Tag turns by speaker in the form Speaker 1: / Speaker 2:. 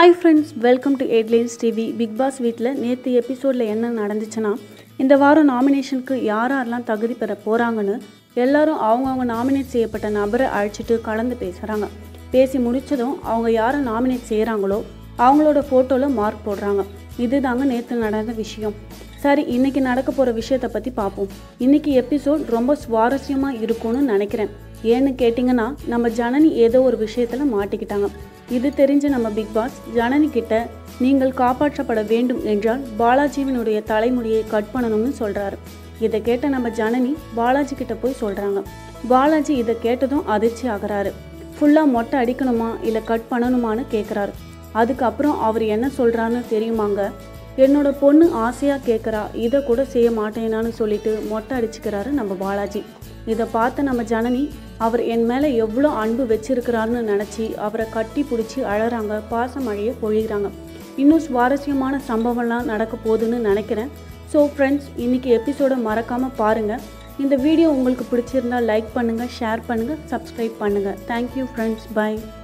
Speaker 1: hi friends welcome to headlines TV Bigg Boss வீட்டில் நேற்று எபிசோடில் என்ன நடந்துச்சுன்னா இந்த வாரம் நாமினேஷனுக்கு யார் யாரெல்லாம் தகுதி பெற போகிறாங்கன்னு எல்லாரும் அவங்கவுங்க நாமினேட் செய்யப்பட்ட நபரை அழைச்சிட்டு கலந்து பேசுகிறாங்க பேசி முடித்ததும் அவங்க யாரை நாமினேட் செய்கிறாங்களோ அவங்களோட ஃபோட்டோவில் மார்க் போடுறாங்க இதுதாங்க நேற்று நடந்த விஷயம் சரி இன்னைக்கு நடக்க போகிற விஷயத்தை பற்றி பார்ப்போம் இன்னைக்கு எபிசோட் ரொம்ப சுவாரஸ்யமாக இருக்கும்னு நினைக்கிறேன் ஏன்னு கேட்டிங்கன்னா நம்ம ஜனனி ஏதோ ஒரு விஷயத்தில் மாட்டிக்கிட்டாங்க இது தெரிஞ்ச நம்ம பிக் பாஸ் ஜனனி கிட்ட நீங்கள் காப்பாற்றப்பட வேண்டும் என்றால் பாலாஜிவினுடைய தலைமுடியை கட் பண்ணணும்னு சொல்கிறாரு இதை கேட்ட நம்ம ஜனனி பாலாஜி கிட்ட போய் சொல்கிறாங்க பாலாஜி இதை கேட்டதும் அதிர்ச்சி ஆகுறாரு ஃபுல்லாக மொட்டை அடிக்கணுமா இல்லை கட் பண்ணணுமான்னு கேட்குறாரு அதுக்கப்புறம் அவர் என்ன சொல்கிறான்னு தெரியுமாங்க என்னோட பொண்ணு ஆசையாக கேட்குறா இதை கூட செய்ய மாட்டேனான்னு சொல்லிட்டு மொட்டை அடிச்சுக்கிறாரு நம்ம பாலாஜி இதை பார்த்த நம்ம ஜனனி அவர் என் மேலே எவ்வளோ அன்பு வச்சிருக்கிறாருன்னு நினச்சி அவரை கட்டி பிடிச்சி அழறாங்க பாசமழையை பொழிகிறாங்க இன்னும் சுவாரஸ்யமான சம்பவம்லாம் நடக்க போகுதுன்னு நினைக்கிறேன் ஸோ ஃப்ரெண்ட்ஸ் இன்றைக்கி எபிசோடை மறக்காமல் பாருங்கள் இந்த வீடியோ உங்களுக்கு பிடிச்சிருந்தா லைக் பண்ணுங்கள் ஷேர் பண்ணுங்கள் சப்ஸ்கிரைப் பண்ணுங்கள் தேங்க்யூ ஃப்ரெண்ட்ஸ் பை